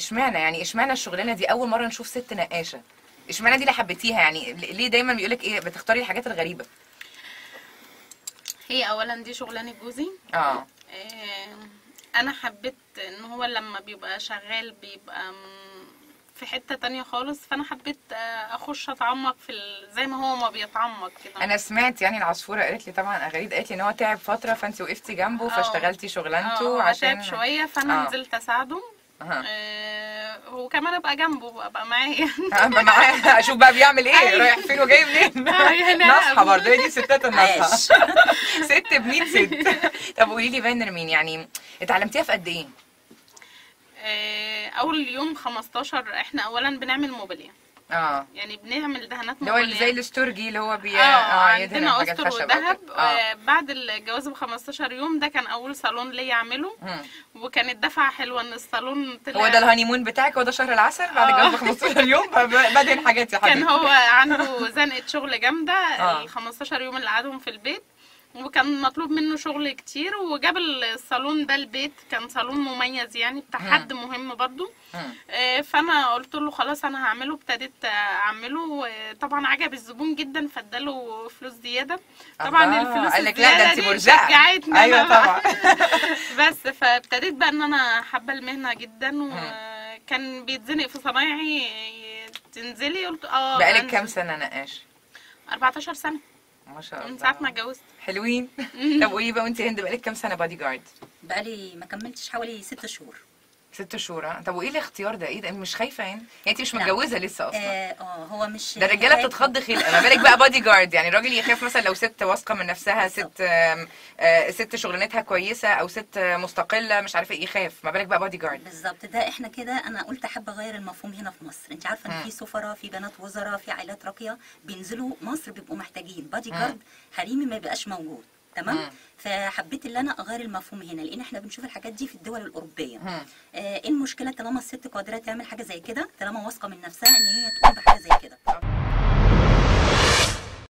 اشمعنى يعني اشمعنى الشغلانه دي اول مره نشوف ست نقاشه اشمعنى دي اللي حبيتيها يعني ليه دايما بيقولك ايه بتختاري الحاجات الغريبه هي اولا دي شغلانه جوزي اه آه، انا حبيت ان هو لما بيبقى شغال بيبقى م- في حتة تانية خالص فانا حبيت آه، اخش اتعمق في ال... زي ما هو ما بيتعمق كده انا سمعت يعني العصفوره قالت لي طبعا اغريد قالت لي ان هو تعب فتره فانت وقفتي جنبه آه. فاشتغلتي اه شغلانته هو عشان تعب شوية فانا آه. نزلت اساعده أها. آه، وكمان ابقى جنبه ابقى معاه ابقى معاه اشوف بقى بيعمل ايه أيوة. رايح فين وجاي منين آه، يعني نصحى برضه هي دي ستات النصحى عاش ست ب 100 ست طب قولي لي فاندر مين يعني اتعلمتيها في قد ايه؟ آه، اول يوم 15 احنا اولا بنعمل موبيليا اه يعني بنعمل دهانات اللي هو اللي موبيليا زي الاستورجي اللي هو بي اه يدهن عندنا حاجات استر خشب أو وذهب كده. اه آه، بعد الجواز ب 15 يوم ده كان اول صالون ليا اعمله مم. وكانت دفعه حلوه ان الصالون طلع هو ده الهانيمون بتاعك هو ده شهر العسل بعد آه. الجواز ب 15 يوم ب- بدهن حاجات يا كان حبيبي هو عنده زنقه شغل جامده آه. ال 15 يوم اللي قعدهم في البيت وكان مطلوب منه شغل كتير وجاب الصالون ده البيت كان صالون مميز يعني بتاع مم. حد مهم برضو مم. آه، فانا قلت له خلاص انا هعمله ابتديت اعمله طبعا عجب الزبون جدا فاداله فلوس زياده طبعا الله. الفلوس قال لك لا ده الزيادة انت دي مرزقه شجعتني ايوه أنا بقى. طبعا بس فابتديت بقى ان انا حابه المهنه جدا وكان بيتزنق في صنايعي تنزلي قلت اه بقالك أنزل. كام سنه نقاش 14 سنه ما شاء الله من ساعه ما اتجوزت حلوين طب قولي بقى وانت هند بقالك كام سنه بادي جارد بقالي ما كملتش حوالي ست شهور ست شهور ها طب وايه الاختيار ده ايه ده مش خايفه يعني يعني انت مش لا. متجوزه لسه اصلا اه آه، هو مش ده الرجاله حكاية- بتتخض خلقه ما بالك بقى بادي جارد يعني الراجل يخاف مثلا لو ست واثقه من نفسها ست آم، آه، ست شغلانتها كويسه او ست مستقله مش عارفه ايه يخاف ما بالك بقى بادي جارد بالظبط ده احنا كده انا قلت احب اغير المفهوم هنا في مصر انت عارفه مم. ان في سفراء في بنات وزراء في عائلات راقيه بينزلوا مصر بيبقوا محتاجين بادي مم. جارد حريمي ما بيبقاش موجود تمام مم. فحبيت ان انا اغير المفهوم هنا لان احنا بنشوف الحاجات دي في الدول الاوروبيه مم. آه، ايه المشكله طالما الست قادره تعمل حاجه زي كده طالما واثقه من نفسها ان هي تقوم بحاجه زي كده